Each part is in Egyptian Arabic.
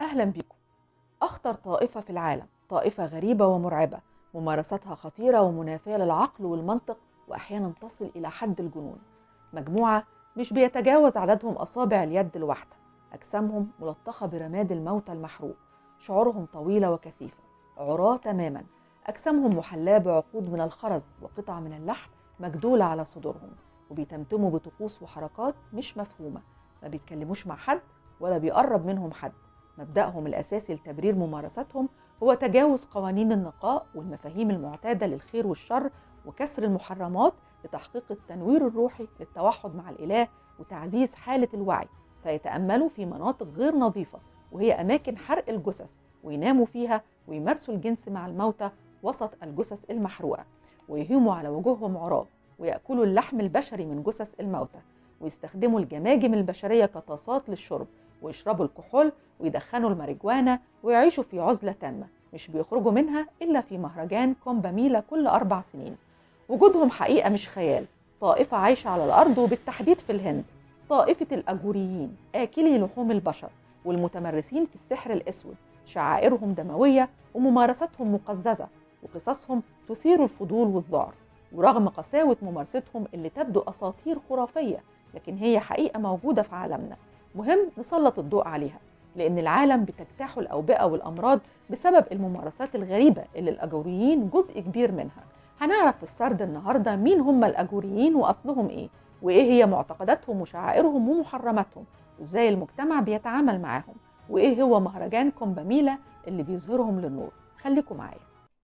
أهلا بكم أخطر طائفة في العالم طائفة غريبة ومرعبة ممارستها خطيرة ومنافية للعقل والمنطق وأحيانا تصل إلى حد الجنون مجموعة مش بيتجاوز عددهم أصابع اليد الواحدة أجسامهم ملطخة برماد الموتى المحروق شعورهم طويلة وكثيفة عراة تماما أجسامهم محلاة بعقود من الخرز وقطع من اللحم مجدولة على صدورهم وبيتمتموا بطقوس وحركات مش مفهومة ما بيتكلموش مع حد ولا بيقرب منهم حد مبدأهم الأساسي لتبرير ممارستهم هو تجاوز قوانين النقاء والمفاهيم المعتادة للخير والشر وكسر المحرمات لتحقيق التنوير الروحي للتوحد مع الإله وتعزيز حالة الوعي فيتأملوا في مناطق غير نظيفة وهي أماكن حرق الجثث ويناموا فيها ويمارسوا الجنس مع الموتى وسط الجثث المحروقة ويهيموا على وجوههم عراة ويأكلوا اللحم البشري من جثث الموتى ويستخدموا الجماجم البشرية كطاسات للشرب ويشربوا الكحول ويدخنوا الماريجوانا ويعيشوا في عزلة تامة مش بيخرجوا منها إلا في مهرجان كومباميلا كل أربع سنين وجودهم حقيقة مش خيال طائفة عايشة على الأرض وبالتحديد في الهند طائفة الأجوريين آكلي لحوم البشر والمتمرسين في السحر الأسود شعائرهم دموية وممارستهم مقززة وقصصهم تثير الفضول والذعر ورغم قساوة ممارستهم اللي تبدو أساطير خرافية لكن هي حقيقة موجودة في عالمنا مهم نسلط الضوء عليها لأن العالم بتجتاحه الأوبئة والأمراض بسبب الممارسات الغريبة اللي الأجوريين جزء كبير منها هنعرف في السرد النهاردة مين هم الأجوريين وأصلهم إيه وإيه هي معتقداتهم وشعائرهم ومحرماتهم وإزاي المجتمع بيتعامل معاهم وإيه هو مهرجان كومباميلا اللي بيظهرهم للنور خليكم معايا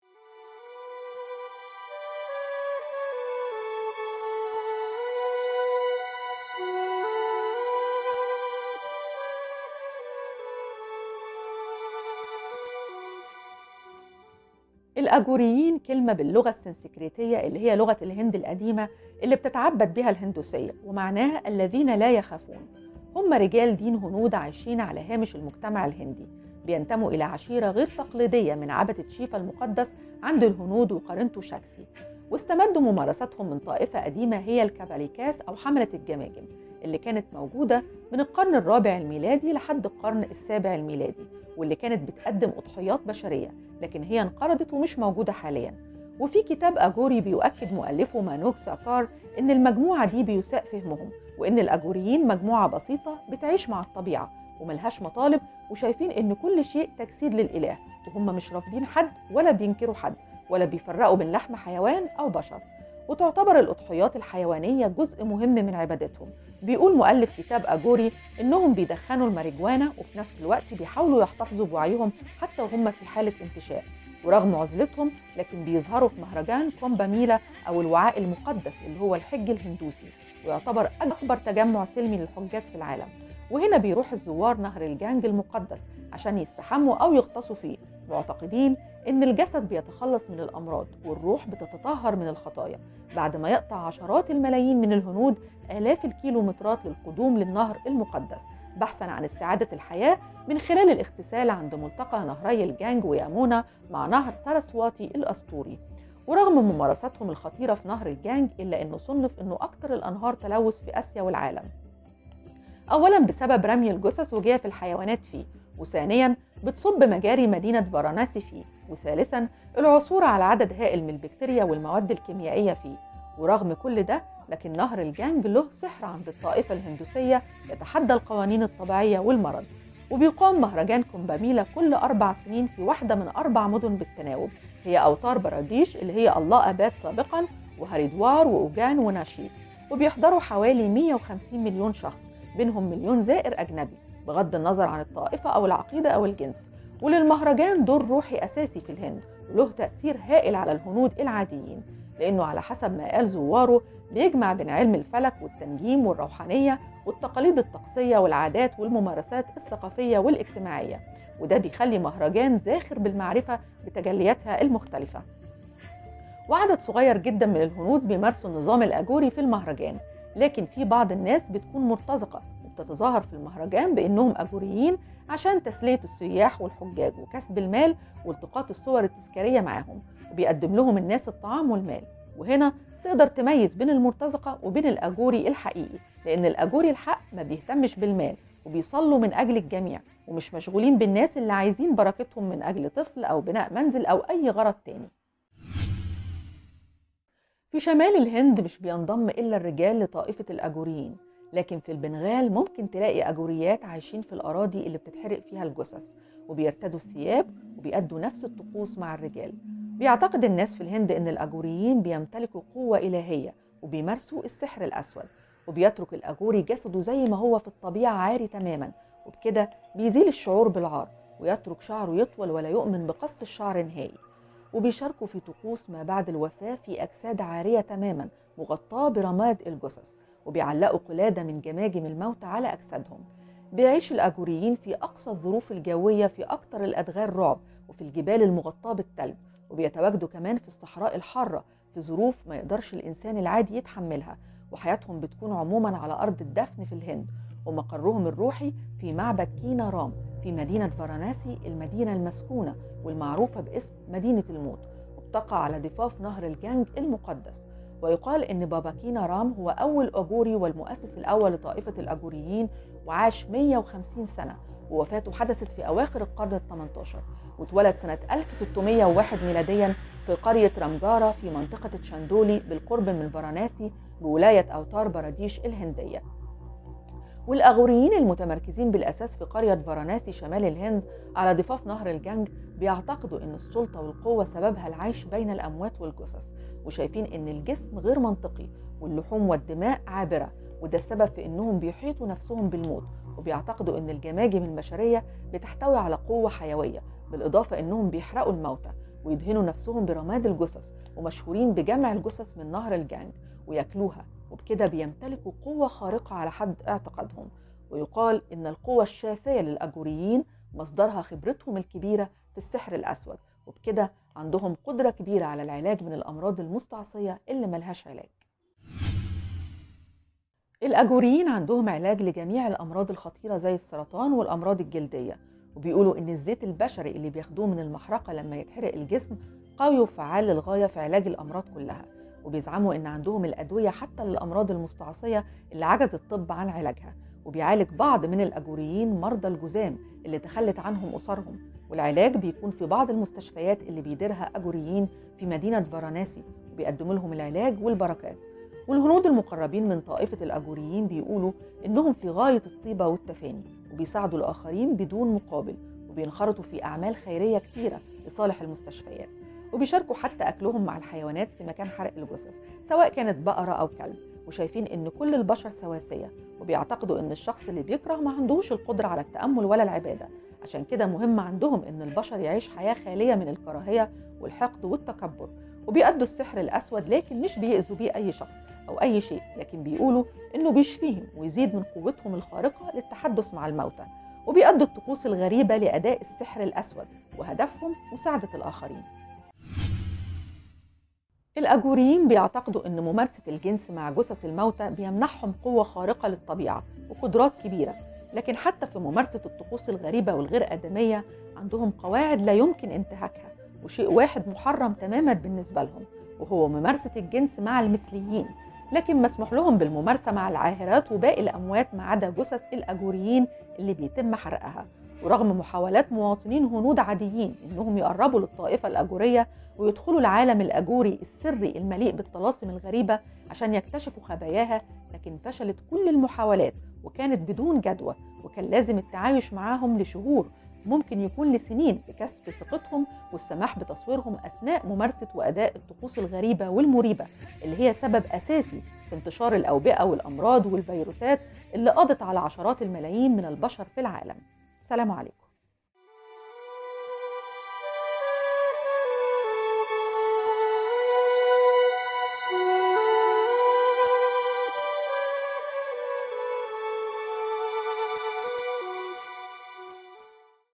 الأجوريين كلمة باللغة السنسكريتية اللي هي لغة الهند القديمة اللي بتتعبد بها الهندوسية ومعناها الذين لا يخافون هم رجال دين هنود عايشين على هامش المجتمع الهندي بينتموا إلى عشيرة غير تقليدية من عبدة شيفا المقدس عند الهنود وقرنته شاكسي واستمدوا ممارستهم من طائفة قديمة هي الكاباليكاس أو حملة الجماجم اللي كانت موجودة من القرن الرابع الميلادي لحد القرن السابع الميلادي واللي كانت بتقدم أضحيات بشرية لكن هي انقرضت ومش موجودة حاليا وفي كتاب أجوري بيؤكد مؤلفه مانوك ساكار إن المجموعة دي بيساء فهمهم وإن الأجوريين مجموعة بسيطة بتعيش مع الطبيعة وملهاش مطالب وشايفين إن كل شيء تجسيد للإله وهم مش رافضين حد ولا بينكروا حد ولا بيفرقوا بين لحم حيوان أو بشر وتعتبر الأضحيات الحيوانية جزء مهم من عبادتهم بيقول مؤلف كتاب أجوري إنهم بيدخنوا الماريجوانا وفي نفس الوقت بيحاولوا يحتفظوا بوعيهم حتى وهم في حالة انتشاء ورغم عزلتهم لكن بيظهروا في مهرجان كومباميلا أو الوعاء المقدس اللي هو الحج الهندوسي ويعتبر أكبر تجمع سلمي للحجاج في العالم وهنا بيروح الزوار نهر الجانج المقدس عشان يستحموا أو يغطسوا فيه معتقدين إن الجسد بيتخلص من الأمراض والروح بتتطهر من الخطايا بعد ما يقطع عشرات الملايين من الهنود آلاف الكيلومترات للقدوم للنهر المقدس بحثا عن استعادة الحياة من خلال الاغتسال عند ملتقى نهري الجانج ويامونا مع نهر سارسواتي الأسطوري ورغم ممارساتهم الخطيرة في نهر الجانج إلا أنه صنف أنه أكثر الأنهار تلوث في آسيا والعالم أولا بسبب رمي الجثث وجيف الحيوانات فيه وثانيا بتصب مجاري مدينة فاراناسي فيه وثالثا العثور على عدد هائل من البكتيريا والمواد الكيميائية فيه ورغم كل ده لكن نهر الجانج له سحر عند الطائفة الهندوسية يتحدى القوانين الطبيعية والمرض وبيقام مهرجان كومباميلا كل أربع سنين في واحدة من أربع مدن بالتناوب هي أوتار باراديش اللي هي الله أباد سابقا وهريدوار وأوجان وناشيد وبيحضروا حوالي 150 مليون شخص بينهم مليون زائر أجنبي بغض النظر عن الطائفة أو العقيدة أو الجنس وللمهرجان دور روحي أساسي في الهند وله تأثير هائل على الهنود العاديين لأنه على حسب ما قال زواره بيجمع بين علم الفلك والتنجيم والروحانية والتقاليد الطقسية والعادات والممارسات الثقافية والاجتماعية وده بيخلي مهرجان زاخر بالمعرفة بتجلياتها المختلفة وعدد صغير جدا من الهنود بيمارسوا النظام الأجوري في المهرجان لكن في بعض الناس بتكون مرتزقة وبتتظاهر في المهرجان بأنهم أجوريين عشان تسلية السياح والحجاج وكسب المال والتقاط الصور التذكارية معاهم وبيقدم لهم الناس الطعام والمال وهنا تقدر تميز بين المرتزقة وبين الأجوري الحقيقي لأن الأجوري الحق ما بيهتمش بالمال وبيصلوا من أجل الجميع ومش مشغولين بالناس اللي عايزين بركتهم من أجل طفل أو بناء منزل أو أي غرض تاني في شمال الهند مش بينضم إلا الرجال لطائفة الأجوريين لكن في البنغال ممكن تلاقي أجوريات عايشين في الأراضي اللي بتتحرق فيها الجثث وبيرتدوا الثياب وبيأدوا نفس الطقوس مع الرجال بيعتقد الناس في الهند ان الاجوريين بيمتلكوا قوه الهيه وبيمارسوا السحر الاسود وبيترك الاجوري جسده زي ما هو في الطبيعه عاري تماما وبكده بيزيل الشعور بالعار ويترك شعره يطول ولا يؤمن بقص الشعر نهائي وبيشاركوا في طقوس ما بعد الوفاه في اجساد عاريه تماما مغطاه برماد الجثث وبيعلقوا قلاده من جماجم الموت على اجسادهم بيعيش الاجوريين في اقصى الظروف الجويه في اكثر الادغال رعب وفي الجبال المغطاه بالثلج وبيتواجدوا كمان في الصحراء الحارة في ظروف ما يقدرش الإنسان العادي يتحملها وحياتهم بتكون عموما على أرض الدفن في الهند ومقرهم الروحي في معبد كينا رام في مدينة فاراناسي المدينة المسكونة والمعروفة باسم مدينة الموت وبتقع على ضفاف نهر الجنج المقدس ويقال ان بابا كينا رام هو اول اجوري والمؤسس الاول لطائفه الاجوريين وعاش 150 سنه ووفاته حدثت في اواخر القرن ال 18 واتولد سنة 1601 ميلاديا في قرية رمجارة في منطقة تشاندولي بالقرب من فاراناسي بولاية أوتار باراديش الهندية والأغوريين المتمركزين بالأساس في قرية فاراناسي شمال الهند على ضفاف نهر الجنج بيعتقدوا أن السلطة والقوة سببها العيش بين الأموات والجثث وشايفين أن الجسم غير منطقي واللحوم والدماء عابرة وده السبب في أنهم بيحيطوا نفسهم بالموت وبيعتقدوا أن الجماجم البشرية بتحتوي على قوة حيوية بالإضافة أنهم بيحرقوا الموتى ويدهنوا نفسهم برماد الجثث ومشهورين بجمع الجثث من نهر الجانج وياكلوها وبكده بيمتلكوا قوة خارقة على حد اعتقادهم ويقال إن القوة الشافية للأجوريين مصدرها خبرتهم الكبيرة في السحر الأسود وبكده عندهم قدرة كبيرة على العلاج من الأمراض المستعصية اللي ملهاش علاج الأجوريين عندهم علاج لجميع الأمراض الخطيرة زي السرطان والأمراض الجلدية وبيقولوا ان الزيت البشري اللي بياخدوه من المحرقه لما يتحرق الجسم قوي وفعال للغايه في علاج الامراض كلها وبيزعموا ان عندهم الادويه حتى للامراض المستعصيه اللي عجز الطب عن علاجها وبيعالج بعض من الاجوريين مرضى الجذام اللي تخلت عنهم اسرهم والعلاج بيكون في بعض المستشفيات اللي بيديرها اجوريين في مدينه فاراناسي وبيقدموا لهم العلاج والبركات والهنود المقربين من طائفة الأجوريين بيقولوا إنهم في غاية الطيبة والتفاني وبيساعدوا الآخرين بدون مقابل وبينخرطوا في أعمال خيرية كتيرة لصالح المستشفيات وبيشاركوا حتى أكلهم مع الحيوانات في مكان حرق الجثث سواء كانت بقرة أو كلب وشايفين إن كل البشر سواسية وبيعتقدوا إن الشخص اللي بيكره ما عندوش القدرة على التأمل ولا العبادة عشان كده مهم عندهم إن البشر يعيش حياة خالية من الكراهية والحقد والتكبر وبيأدوا السحر الأسود لكن مش بيأذوا بيه أي شخص أو أي شيء لكن بيقولوا إنه بيشفيهم ويزيد من قوتهم الخارقة للتحدث مع الموتى وبيأدوا الطقوس الغريبة لأداء السحر الأسود وهدفهم مساعدة الآخرين الأجوريين بيعتقدوا أن ممارسة الجنس مع جثث الموتى بيمنحهم قوة خارقة للطبيعة وقدرات كبيرة لكن حتى في ممارسة الطقوس الغريبة والغير آدمية عندهم قواعد لا يمكن انتهاكها وشيء واحد محرم تماما بالنسبة لهم وهو ممارسة الجنس مع المثليين لكن مسموح لهم بالممارسة مع العاهرات وباقي الأموات ما عدا جثث الأجوريين اللي بيتم حرقها ورغم محاولات مواطنين هنود عاديين انهم يقربوا للطائفه الاجوريه ويدخلوا العالم الاجوري السري المليء بالطلاسم الغريبه عشان يكتشفوا خباياها لكن فشلت كل المحاولات وكانت بدون جدوى وكان لازم التعايش معاهم لشهور ممكن يكون لسنين لكسب ثقتهم والسماح بتصويرهم اثناء ممارسه واداء الطقوس الغريبه والمريبه اللي هي سبب اساسي في انتشار الاوبئه والامراض والفيروسات اللي قضت على عشرات الملايين من البشر في العالم. سلام عليكم.